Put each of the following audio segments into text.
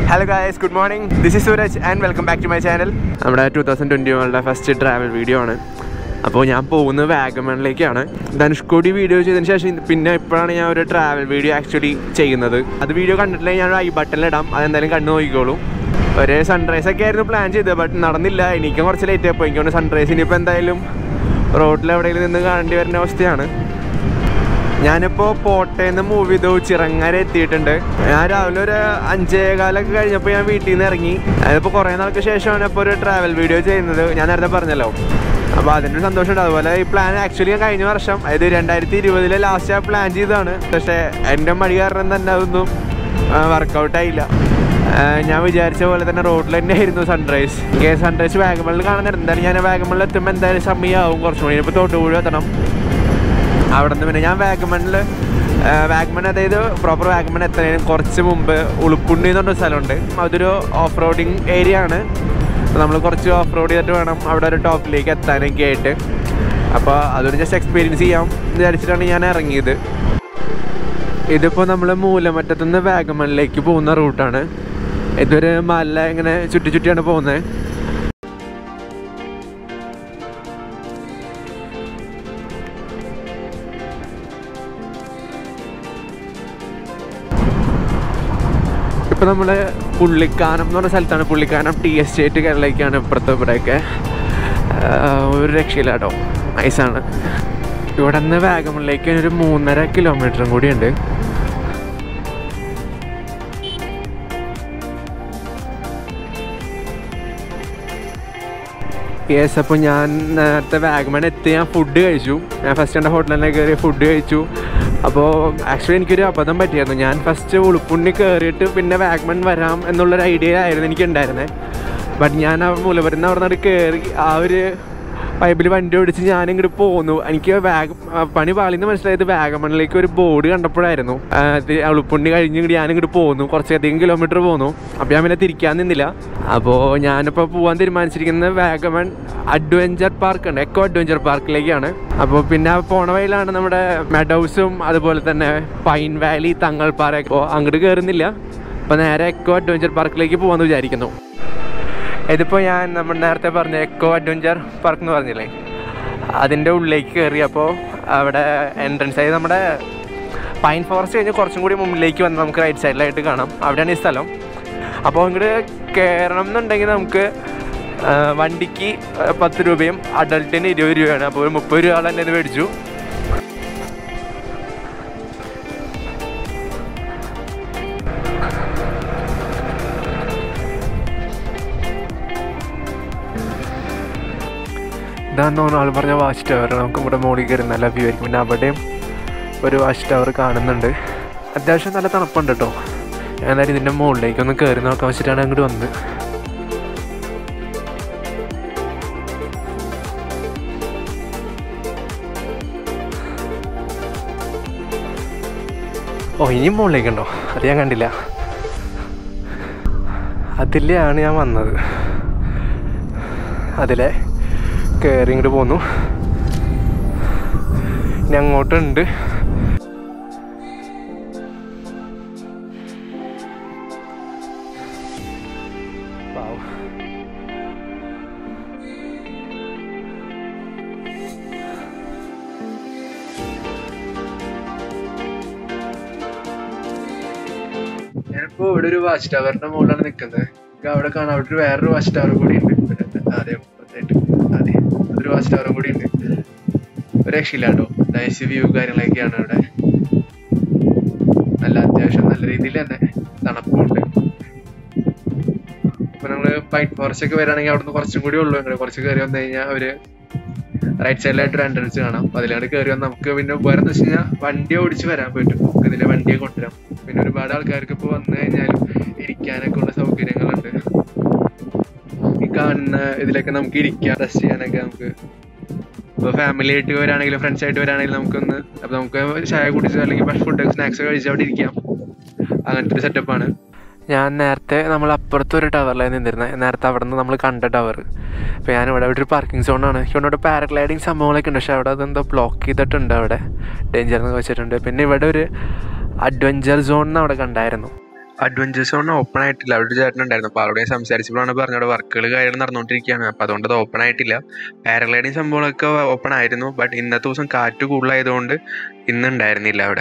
hello guys good morning this is Suraj and welcome back to my channel നമ്മുടെ two thousand twenty വണ്ണിലെ first travel video ആണ് അപ്പോൾ ഞാൻ പോകുന്നത് വാഗമണിലേക്കാണ് ധനുഷ്കോടി വീഡിയോ ചെയ്തതിന് ശേഷം പിന്നെ ഇപ്പോഴാണ് ഞാൻ ഒരു ട്രാവൽ വീഡിയോ ആക്ച്വലി ചെയ്യുന്നത് അത് വീഡിയോ കണ്ടിട്ടില്ലെങ്കിൽ ഞാൻ ഐ ബട്ടണിലിടാം അതെന്തായാലും കണ്ടു നോക്കിക്കോളൂ ഒരു സൺറൈസ് ഒക്കെ ആയിരുന്നു പ്ലാൻ ചെയ്തത് ബട്ട് നടന്നില്ല എനിക്കും കുറച്ച് ലേറ്റ് ആയപ്പോൾ എനിക്കൊണ്ട് സൺറൈസ് ഇനിയിപ്പോൾ എന്തായാലും റോഡിൽ എവിടെയെങ്കിലും നിന്ന് കാണേണ്ടി വരുന്ന അവസ്ഥയാണ് ഞാനിപ്പോൾ പോട്ടേന്ന് മൂവ് ചെയ്തു ചിറങ്ങര എത്തിയിട്ടുണ്ട് ഞാൻ രാവിലെ ഒരു അഞ്ചേ കാലൊക്കെ കഴിഞ്ഞപ്പോൾ ഞാൻ വീട്ടിൽ നിന്ന് ഇറങ്ങി അതിപ്പോൾ കുറേ നാൾക്ക് ശേഷമാണ് ഇപ്പോൾ ഒരു ട്രാവൽ വീഡിയോ ചെയ്യുന്നത് ഞാൻ നേരത്തെ പറഞ്ഞല്ലോ അപ്പോൾ അതിൻ്റെ ഒരു സന്തോഷമുണ്ട് അതുപോലെ ഈ പ്ലാൻ ആക്ച്വലി ഞാൻ കഴിഞ്ഞ വർഷം അതായത് രണ്ടായിരത്തി ഇരുപതിലെ ലാസ്റ്റ് ആ പ്ലാൻ ചെയ്തതാണ് പക്ഷേ എൻ്റെ മടി കാരണം തന്നെ അതൊന്നും വർക്കൗട്ടായില്ല ഞാൻ വിചാരിച്ച പോലെ തന്നെ റോഡിൽ തന്നെ ആയിരുന്നു സൺറൈസ് എനിക്ക് സൺറൈസ് വാഗമണിൽ കാണാൻ എന്തായാലും ഞാൻ വാഗമണിൽ എത്തുമ്പോൾ എന്തായാലും സമയമാവും കുറച്ചും കൂടി ഇപ്പോൾ തോട്ടുപുഴ എത്തണം അവിടെ നിന്ന് പിന്നെ ഞാൻ വാഗമണിൽ വാഗമൺ അതായത് പ്രോപ്പർ വാഗമൺ എത്തുന്നതിന് കുറച്ച് മുമ്പ് ഉളുപ്പുണ്ണി എന്ന് പറഞ്ഞൊരു സ്ഥലമുണ്ട് അതൊരു ഓഫ് റോഡിങ് ഏരിയ ആണ് നമ്മൾ കുറച്ച് ഓഫ് റോഡ് ചെയ്തിട്ട് വേണം അവിടെ ഒരു ടോപ്പിലേക്ക് എത്താനൊക്കെ ആയിട്ട് അപ്പോൾ അതൊരു ജസ്റ്റ് എക്സ്പീരിയൻസ് ചെയ്യാം എന്ന് വിചാരിച്ചിട്ടാണ് ഞാൻ ഇറങ്ങിയത് ഇതിപ്പോൾ നമ്മൾ മൂലമറ്റത്തു നിന്ന് വാഗമണിലേക്ക് പോകുന്ന റൂട്ടാണ് ഇതൊരു മല ഇങ്ങനെ ചുറ്റി ചുറ്റിയാണ് പോകുന്നത് ഇപ്പോൾ നമ്മൾ പുള്ളിക്കാനം എന്ന് പറഞ്ഞ സ്ഥലത്താണ് പുള്ളിക്കാനം ടി എസ്റ്റേറ്റ് കേരളയ്ക്കാണ് ഇപ്പുറത്തെ ഇവിടെയൊക്കെ ഒരു രക്ഷയില്ല കേട്ടോ നൈസാണ് ഇവിടെ നിന്ന് വാഗമണിലേക്ക് ഒരു മൂന്നര കിലോമീറ്ററും കൂടി ഉണ്ട് യെസ് അപ്പോൾ ഞാൻ നേരത്തെ വാഗമൺ എത്തി ഞാൻ ഫുഡ് കഴിച്ചു ഞാൻ ഫസ്റ്റ് എൻ്റെ ഹോട്ടലിൽ തന്നെ കയറി ഫുഡ് കഴിച്ചു അപ്പോൾ ആക്ച്വലി എനിക്കൊരു അബദ്ധം പറ്റിയായിരുന്നു ഞാൻ ഫസ്റ്റ് ഉളുപ്പുണ്ണി കയറിയിട്ട് പിന്നെ വാഗമൺ വരാം എന്നുള്ളൊരു ഐഡിയ ആയിരുന്നു എനിക്കുണ്ടായിരുന്നത് ബട്ട് ഞാൻ ആ മൂലപുരം അവിടെ നിന്ന് കയറി ആ ഒരു പൈപ്പിൽ വണ്ടി ഓടിച്ച് ഞാനിങ്ങോട്ട് പോന്നു എനിക്ക് വാഗ പണി പാളിന്ന് മനസ്സിലായത് വാഗമണിലേക്ക് ഒരു ബോർഡ് കണ്ടപ്പോഴായിരുന്നു ഉളുപ്പുണ്ണി കഴിഞ്ഞ് ഞാനിങ്ങോട്ട് പോന്നു കുറച്ചധികം കിലോമീറ്റർ പോന്നു അപ്പോൾ ഞാൻ പിന്നെ തിരിക്കാൻ നിന്നില്ല അപ്പോൾ ഞാനിപ്പോൾ പോകാൻ തീരുമാനിച്ചിരിക്കുന്നത് വാഗമൺ അഡ്വഞ്ചർ പാർക്ക് ഉണ്ട് എക്കോ അഡ്വഞ്ചർ പാർക്കിലേക്കാണ് അപ്പോൾ പിന്നെ പോണ വഴിയിലാണ് നമ്മുടെ മെഡൗസും അതുപോലെ തന്നെ പൈൻ വാലി തങ്ങൾപ്പാറ അപ്പോൾ അങ്ങോട്ട് കയറുന്നില്ല അപ്പോൾ നേരെ എക്കോ അഡ്വഞ്ചർ പാർക്കിലേക്ക് പോകാമെന്ന് വിചാരിക്കുന്നു ഇതിപ്പോൾ ഞാൻ നമ്മൾ നേരത്തെ പറഞ്ഞ എക്കോ അഡ്വഞ്ചർ പാർക്ക് എന്ന് പറഞ്ഞില്ലേ അതിൻ്റെ ഉള്ളിലേക്ക് കയറിയപ്പോൾ അവിടെ എൻട്രൻസ് ആയി നമ്മുടെ പൈൻ ഫോറസ്റ്റ് കഴിഞ്ഞ് കുറച്ചും കൂടി മുമ്പിലേക്ക് വന്ന് നമുക്ക് റൈറ്റ് സൈഡിലായിട്ട് കാണാം അവിടെയാണ് ഈ സ്ഥലം അപ്പോൾ ഇങ്ങോട്ട് കയറണം എന്നുണ്ടെങ്കിൽ നമുക്ക് വണ്ടിക്ക് പത്ത് രൂപയും അഡൾട്ടിന് ഇരുപത് രൂപയാണ് അപ്പോൾ ഒരു മുപ്പത് രൂപ തന്നെ ഇത് മേടിച്ചു ഇതാന്ന് തോന്നുന്നു ആൾ പറഞ്ഞ വാച്ച് ടവർ നമുക്ക് ഇവിടെ മുകളിൽ കയറി നല്ല വ്യൂ ആയിരിക്കും പിന്നെ അവിടെയും ഒരു വാച്ച് ടവർ കാണുന്നുണ്ട് അത്യാവശ്യം നല്ല തണുപ്പുണ്ട് കേട്ടോ ഞാൻ എന്തായാലും ഇതിൻ്റെ മുകളിലേക്ക് ഒന്ന് കയറി നോക്കാൻ വെച്ചിട്ടാണ് അങ്ങോട്ട് വന്നത് ഓ ഇനിയും മുകളിലേക്കുണ്ടോ അത് ഞാൻ കണ്ടില്ല അതിലെയാണ് ഞാൻ വന്നത് അതിലെ കയറി ഇങ്ങോട്ട് പോന്നു ഇനി അങ്ങോട്ടുണ്ട് ഞാനിപ്പോ ഇവിടെ ഒരു വാച്ച് ടവറിന്റെ മുകളിലാണ് നിൽക്കുന്നത് അവിടെ കാണാം അവിടെ ഒരു വേറൊരു വാച്ച് ടവർ കൂടി ഉണ്ട് അതെ പുറത്തായിട്ട് അതെ അതൊരു വാച്ച് ടവറും കൂടി ഉണ്ട് ഒരു രക്ഷയില്ല കേട്ടോ നൈസ് വ്യൂ കാര്യങ്ങളൊക്കെയാണ് ഇവിടെ നല്ല അത്യാവശ്യം നല്ല രീതിയിൽ തന്നെ തണുപ്പുണ്ട് ഇപ്പൊ നമ്മള് പൈൻ ഫോറസ്റ്റ് ഒക്കെ വരാണെങ്കിൽ അവിടുന്ന് കുറച്ചും കൂടി ഉള്ളു ഇങ്ങനെ കുറച്ച് കയറി വന്നു കഴിഞ്ഞാൽ അവര് റൈറ്റ് സൈഡിലായിട്ട് ഒരു എൻട്രൻസ് കാണാം അപ്പൊ അതിലാണ് കയറി വന്ന് നമുക്ക് പിന്നെ ഉപകാരം എന്ന് വെച്ച് കഴിഞ്ഞാൽ വണ്ടി ഓടിച്ച് വരാൻ പറ്റും നമുക്ക് ഇതിലെ വണ്ടിയെ കൊണ്ടുവരാം പിന്നെ ഒരുപാട് ആൾക്കാർക്ക് ഇപ്പോൾ വന്നു കഴിഞ്ഞാലും ഇരിക്കാനൊക്കെ ഉള്ള സൗകര്യങ്ങളുണ്ട് ഈ കാണുന്ന ഇതിലൊക്കെ നമുക്ക് ഇരിക്കാൻ റെസ്റ്റ് ചെയ്യാനൊക്കെ നമുക്ക് ഇപ്പോൾ ഫാമിലി ആയിട്ട് വരാണെങ്കിലും ഫ്രണ്ട്സ് ആയിട്ട് വരാണെങ്കിലും നമുക്കൊന്ന് അപ്പോൾ നമുക്ക് ചായ കുടിച്ച് അല്ലെങ്കിൽ ഫുഡ് സ്നാക്സ് കഴിച്ച് അവിടെ ഇരിക്കാം അങ്ങനത്തെ ഒരു സെറ്റപ്പാണ് ഞാൻ നേരത്തെ നമ്മൾ അപ്പുറത്ത് ഒരു ടവറിലാണ് നിന്നിരുന്നത് നേരത്തെ അവിടെ നിന്ന് നമ്മൾ കണ്ട ടവർ അപ്പോൾ ഞാൻ ഇവിടെ ഒരു പാർക്കിംഗ് സോണാണ് ഇവിടെ പാരഗ്ലൈഡിങ് സംഭവങ്ങളൊക്കെ ഉണ്ട് പക്ഷേ അവിടെ അതെന്തോ ബ്ലോക്ക് ചെയ്തിട്ടുണ്ട് അവിടെ ഡേഞ്ചർ എന്ന് വെച്ചിട്ടുണ്ട് പിന്നെ ഇവിടെ ഒരു അഡ്വഞ്ചർ സോൺ എന്ന് അവിടെ കണ്ടായിരുന്നു അഡ്വഞ്ചർ സോൺ ഓപ്പൺ ആയിട്ടില്ല അവിടെ ഒരു ചേട്ടൻ ഉണ്ടായിരുന്നു അപ്പോൾ അവിടെ സംസാരിച്ചപ്പോഴാണ് പറഞ്ഞത് വർക്കുകൾ കാര്യങ്ങൾ നടന്നുകൊണ്ടിരിക്കുകയാണ് അപ്പോൾ അതുകൊണ്ട് അത് ഓപ്പൺ ആയിട്ടില്ല പാരഗ്ലൈഡിങ് സംഭവങ്ങളൊക്കെ ഓപ്പൺ ആയിരുന്നു ബട്ട് ഇന്നത്തെ ദിവസം കാറ്റ് കൂടുതലായതുകൊണ്ട് ഇന്ന് ഉണ്ടായിരുന്നില്ല അവിടെ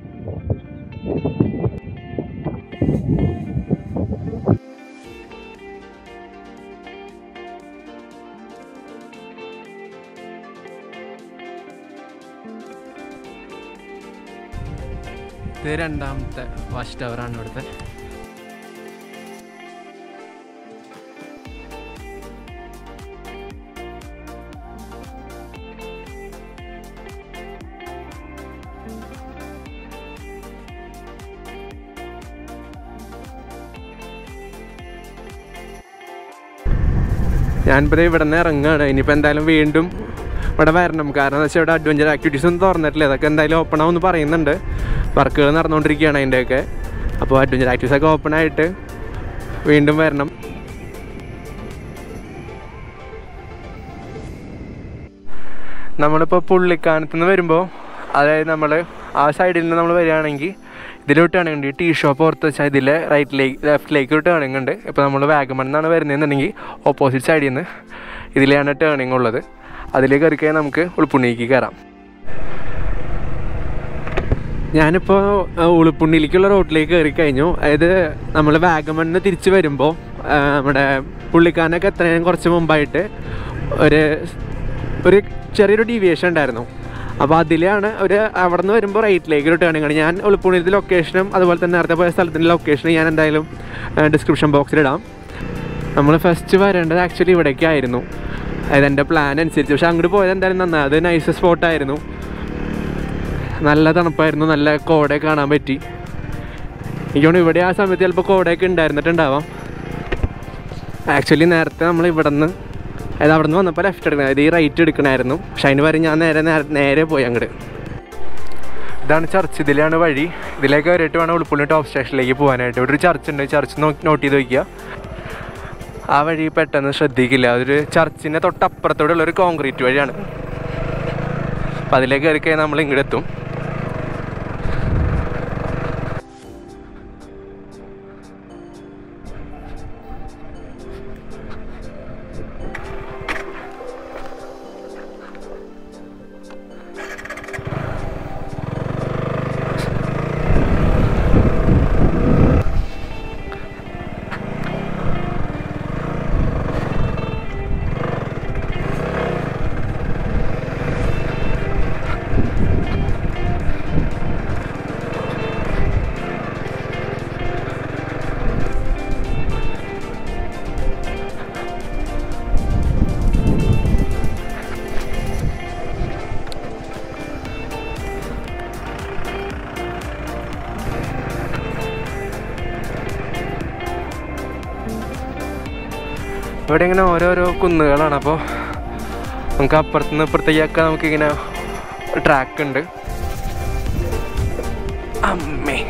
ഇത് രണ്ടാമത്തെ വാച്ച് ടവറാണ് ഇവിടുത്തെ ഞാനിപ്പോൾ ഇവിടെ നിന്ന് ഇറങ്ങുകയാണ് ഇനിയിപ്പോൾ എന്തായാലും വീണ്ടും ഇവിടെ വരണം കാരണം എന്താ വെച്ചാൽ ഇവിടെ അഡ്വഞ്ചർ ആക്ടിവിറ്റീസ് ഒന്നും തുറന്നിട്ടില്ല അതൊക്കെ എന്തായാലും ഓപ്പൺ ആവുമെന്ന് പറയുന്നുണ്ട് വർക്കുകൾ നടന്നുകൊണ്ടിരിക്കുകയാണ് അതിൻ്റെയൊക്കെ അപ്പോൾ അഡ്വഞ്ചർ ആക്ടിവിറ്റീസ് ഒക്കെ ഓപ്പൺ ആയിട്ട് വീണ്ടും വരണം നമ്മളിപ്പോൾ പുള്ളിക്കാനത്ത് നിന്ന് വരുമ്പോൾ അതായത് നമ്മൾ ആ സൈഡിൽ നിന്ന് നമ്മൾ വരികയാണെങ്കിൽ ഇതിലോട്ട് വേണമെങ്കിൽ ടീ ഷോപ്പ് ഓർത്ത് വെച്ചാൽ ഇതിലെ റൈറ്റിലേക്ക് ലെഫ്റ്റിലേക്ക് ഒരു ടേണിംഗ് ഉണ്ട് ഇപ്പോൾ നമ്മൾ വാഗമൺ എന്നാണ് വരുന്നതെന്നുണ്ടെങ്കിൽ ഓപ്പോസിറ്റ് സൈഡിൽ നിന്ന് ഇതിലെയാണ് ടേണിംഗ് ഉള്ളത് അതിലേക്ക് കയറി കഴിഞ്ഞാൽ നമുക്ക് ഉൾപ്പുണ്ണിക്ക് കയറാം ഞാനിപ്പോൾ ഉളുപ്പുണ്ണിയിലേക്കുള്ള റോഡിലേക്ക് കയറി കഴിഞ്ഞു അതായത് നമ്മൾ വാഗമണ്ണിന് തിരിച്ച് വരുമ്പോൾ നമ്മുടെ പുള്ളിക്കാനൊക്കെ എത്രയും കുറച്ച് മുമ്പായിട്ട് ഒരു ഒരു ചെറിയൊരു ഡീവിയേഷൻ ഉണ്ടായിരുന്നു അപ്പോൾ അതിലാണ് ഒരു അവിടെ നിന്ന് വരുമ്പോൾ റൈറ്റിലേക്ക് ഒരു ടേണിംഗ് ആണ് ഞാൻ ഉളുപ്പുണ്ണിയിലത്തെ ലൊക്കേഷനും അതുപോലെ തന്നെ നേരത്തെ പോയ സ്ഥലത്തിൻ്റെ ലൊക്കേഷനും ഞാൻ എന്തായാലും ഡിസ്ക്രിപ്ഷൻ ബോക്സിലിടാം നമ്മൾ ഫസ്റ്റ് വരേണ്ടത് ആക്ച്വലി ഇവിടേക്കായിരുന്നു അതായത് എൻ്റെ പ്ലാൻ അനുസരിച്ച് പക്ഷെ അങ്ങോട്ട് പോയത് എന്തായാലും നന്നായി അത് നൈസ് സ്പോട്ടായിരുന്നു നല്ല തണുപ്പായിരുന്നു നല്ല കോടയൊക്കെ കാണാൻ പറ്റി എനിക്ക് തോന്നുന്നു ഇവിടെ ആ സമയത്ത് ചിലപ്പോൾ കോടയൊക്കെ ഉണ്ടായിരുന്നിട്ടുണ്ടാവാം ആക്ച്വലി നേരത്തെ നമ്മൾ ഇവിടെ നിന്ന് അതായത് അവിടെ നിന്ന് വന്നപ്പോൾ ലെഫ്റ്റ് എടുക്കണം അതായത് ഈ റൈറ്റ് എടുക്കണമായിരുന്നു പക്ഷെ അതിന് വരെ ഞാൻ നേരെ നേരെ- നേരെ പോയി അങ്ങോട്ട് ഇതാണ് ചർച്ച് ഇതിലാണ് വഴി ഇതിലേക്ക് കയറിയിട്ട് വേണം ഉൾപ്പുള്ളി ടോപ്പ് സ്റ്റേഷനിലേക്ക് പോകാനായിട്ട് ഇവിടെ ഒരു ചർച്ച് ഉണ്ട് ചർച്ച് നോട്ട് ചെയ്ത് വയ്ക്കുക ആ വഴി പെട്ടെന്ന് ശ്രദ്ധിക്കില്ല അതൊരു ചർച്ചിൻ്റെ തൊട്ടപ്പുറത്തോടെ ഉള്ള ഒരു കോൺക്രീറ്റ് വഴിയാണ് അപ്പം അതിലേക്ക് കയറി കഴിഞ്ഞാൽ നമ്മൾ ഇങ്ങോട്ട് എത്തും ഇവിടെ ഇങ്ങനെ ഓരോരോ കുന്നുകളാണ് അപ്പോൾ നമുക്ക് അപ്പുറത്ത് നിന്ന് ഇപ്പുറത്തേക്കൊക്കെ നമുക്കിങ്ങനെ ട്രാക്ക് ഉണ്ട് അമ്മേ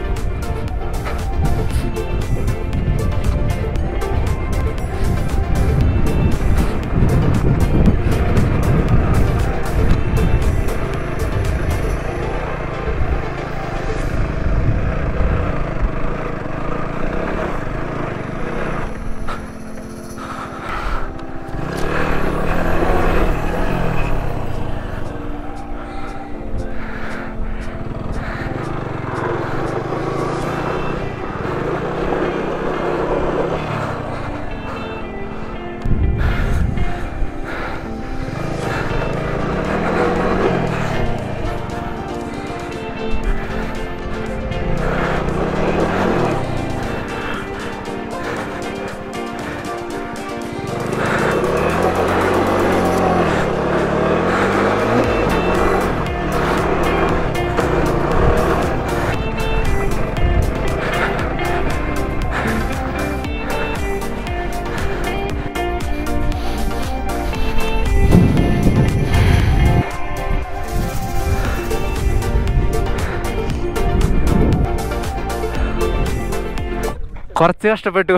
കുറച്ച് കഷ്ടപ്പെട്ടു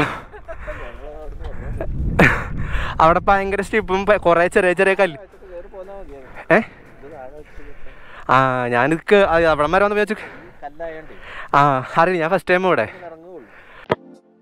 അവിടെ ഭയങ്കര സ്റ്റെപ്പും കുറേ ചെറിയ ചെറിയ കല്ല് ഏ ആ ഞാനിക്ക് അവിടെ വരെ വന്ന് വിചാരിച്ചു ആ അറിയില്ല ഞാൻ ഫസ്റ്റ് ടൈം ഇവിടെ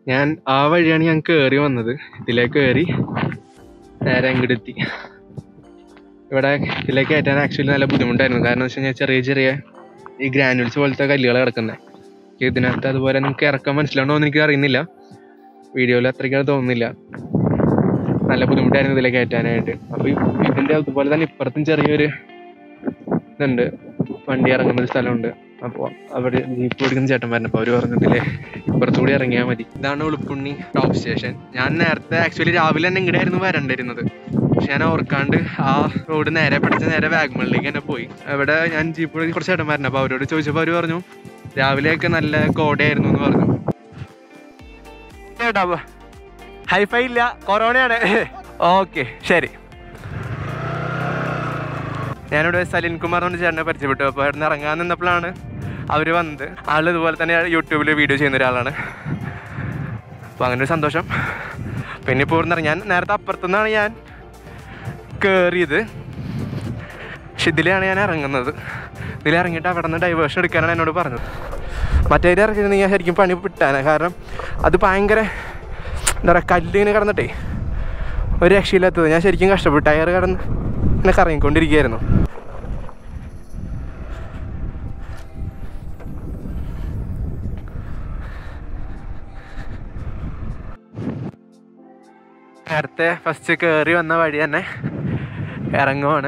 ഞാൻ ആ വഴിയാണ് ഞാൻ കയറി വന്നത് ഇതിലേക്ക് കയറി നേരെ അങ്ങോട്ടെത്തി ഇവിടെ ഇതിലേക്ക് കയറ്റാൻ ആക്ച്വലി നല്ല ബുദ്ധിമുട്ടായിരുന്നു കാരണം വെച്ച് കഴിഞ്ഞാൽ ചെറിയ ചെറിയ ഈ ഗ്രാനുവൽസ് പോലത്തെ കല്ലുകൾ കിടക്കുന്നത് ഇതിനകത്ത് അതുപോലെ നിങ്ങൾക്ക് ഇറക്കാൻ മനസ്സിലാവണോ എന്ന് എനിക്ക് അറിയുന്നില്ല വീഡിയോയിൽ അത്രയ്ക്ക് അത് തോന്നുന്നില്ല നല്ല ബുദ്ധിമുട്ടായിരുന്നു ഇതിലേക്ക് കയറ്റാനായിട്ട് അപ്പോൾ ഇതിൻ്റെ അതുപോലെ തന്നെ ഇപ്പുറത്തും ചെറിയൊരു ഇതുണ്ട് വണ്ടി ഇറങ്ങുന്ന ഒരു സ്ഥലമുണ്ട് അപ്പോൾ അവിടെ ജീപ്പ് ഓടിക്കുന്ന ചേട്ടൻ പറഞ്ഞപ്പോൾ അവർ പറഞ്ഞതില്ലേ ഇപ്പുറത്തുകൂടി ഇറങ്ങിയാൽ മതി ഇതാണ് ഉളുപ്പുണ്ണി ടോപ്പ് സ്റ്റേഷൻ ഞാൻ നേരത്തെ ആക്ച്വലി രാവിലെ തന്നെ ഇങ്ങോട്ടായിരുന്നു വരണ്ടിരുന്നത് പക്ഷെ ഞാൻ ഓർക്കാണ്ട് ആ റോഡ് നേരെ പിടിച്ച് നേരെ വാഗമണിലേക്ക് തന്നെ പോയി അവിടെ ഞാൻ ജീപ്പ് ഓടി കുറച്ച് ചേട്ടൻ പറഞ്ഞു അപ്പോൾ അവരോട് ചോദിച്ചപ്പോൾ അവർ പറഞ്ഞു രാവിലെയൊക്കെ നല്ല കോടയായിരുന്നു എന്ന് പറഞ്ഞു കേട്ടോ ഹൈഫൈ ഇല്ല കൊറോണയാണ് ഓക്കെ ശരി ഞാനിവിടെ സലിൻ കുമാർ എന്ന് പറഞ്ഞ ചേട്ടനെ പരിചയപ്പെട്ടു അപ്പോൾ അവിടെ നിന്ന് ഇറങ്ങാൻ നിന്നപ്പോഴാണ് അവർ വന്നത് ആൾ ഇതുപോലെ തന്നെ യൂട്യൂബിൽ വീഡിയോ ചെയ്യുന്ന ഒരാളാണ് അപ്പോൾ അങ്ങനെ ഒരു സന്തോഷം പിന്നെ ഇപ്പോൾ ഇവിടുന്ന് ഞാൻ നേരത്തെ അപ്പുറത്തുനിന്നാണ് ഞാൻ കയറിയത് പക്ഷെ ഇതിലാണ് ഞാൻ ഇറങ്ങുന്നത് ഇതിൽ ഇറങ്ങിയിട്ട് അവിടെ നിന്ന് ഡൈവേർഷൻ എടുക്കാനാണ് എന്നോട് പറഞ്ഞത് മറ്റേത് ഇറങ്ങിയിരുന്നെങ്കിൽ ഞാൻ ശരിക്കും പണി വിട്ടാനെ കാരണം അത് ഭയങ്കര എന്താ പറയുക കല്ലിങ്ങനെ കിടന്നിട്ടേ ഒരു രക്ഷയില്ലാത്തത് ഞാൻ ശരിക്കും കഷ്ടപ്പെട്ടു ടയർ കിടന്ന് ഇങ്ങനെ കറങ്ങിക്കൊണ്ടിരിക്കുകയായിരുന്നു നേരത്തെ ഫസ്റ്റ് കയറി വന്ന വഴി തന്നെ ഇറങ്ങുവാണ്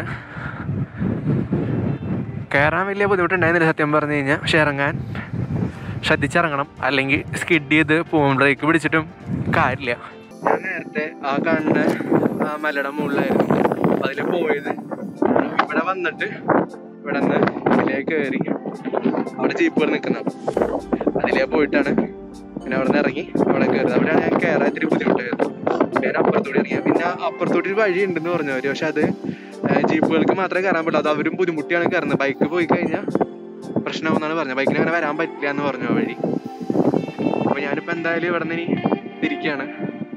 കയറാൻ വലിയ ബുദ്ധിമുട്ടുണ്ടായിരുന്നില്ല സത്യം പറഞ്ഞു കഴിഞ്ഞാൽ പക്ഷെ ഇറങ്ങാൻ ശ്രദ്ധിച്ചിറങ്ങണം അല്ലെങ്കിൽ സ്കിഡ് ചെയ്ത് പൂം ബ്രേക്ക് പിടിച്ചിട്ടും കാര്യമില്ല ഞാൻ നേരത്തെ ആ കാണുന്ന ആ മലയുടെ മുകളിലായിരുന്നു അതിൽ പോയത് ഇവിടെ വന്നിട്ട് ഇവിടെ നിന്ന് ഇതിലേക്ക് കയറി അവിടെ ജീപ്പുകൾ നിൽക്കുന്ന അതിലേ പോയിട്ടാണ് പിന്നെ അവിടെ നിന്ന് ഇറങ്ങി അവിടെ കയറുന്നത് അവിടെയാണ് ഞാൻ കയറാൻ ഇത്തിരി ബുദ്ധിമുട്ടായത് ഞാൻ അപ്പുറത്തൂടി ഇറങ്ങിയ പിന്നെ അപ്പുറത്തോട്ട് ഒരു വഴി ഉണ്ടെന്ന് പറഞ്ഞു അവര് പക്ഷെ അത് ഏഹ്, ജീപ്പുകൾക്ക് മാത്രമേ കയറാൻ പറ്റുള്ളൂ അത് അവരും ബുദ്ധിമുട്ടിയാണ് കയറുന്നത് ബൈക്ക് പോയി കഴിഞ്ഞാൽ പ്രശ്നമാണെന്നാണ് പറഞ്ഞത് ബൈക്കിന് അങ്ങനെ വരാൻ പറ്റില്ല എന്ന് പറഞ്ഞു ആ വഴി അപ്പൊ ഞാനിപ്പോ എന്തായാലും ഇവിടെ നിന്ന് ഇനി തിരിക്കുകയാണ്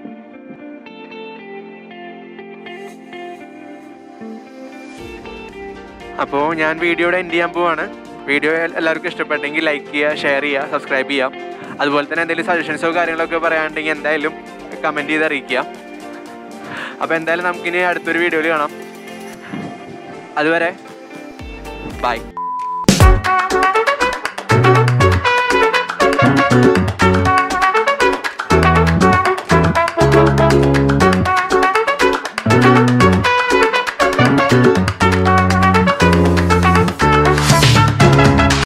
അപ്പോൾ ഞാൻ വീഡിയോയുടെ എൻഡ് ചെയ്യാൻ പോവാണ് വീഡിയോ എല്ലാവർക്കും ഇഷ്ടപ്പെട്ടെങ്കിൽ ലൈക്ക് ചെയ്യുക ഷെയർ ചെയ്യുക സബ്സ്ക്രൈബ് ചെയ്യുക അതുപോലെ തന്നെ എന്തെങ്കിലും സജഷൻസോ കാര്യങ്ങളൊക്കെ പറയാനുണ്ടെങ്കിൽ എന്തായാലും കമൻറ്റ് ചെയ്ത് അറിയിക്കുക അപ്പോൾ എന്തായാലും നമുക്കിനി അടുത്തൊരു വീഡിയോയിൽ കാണാം അതുവരെ ബൈ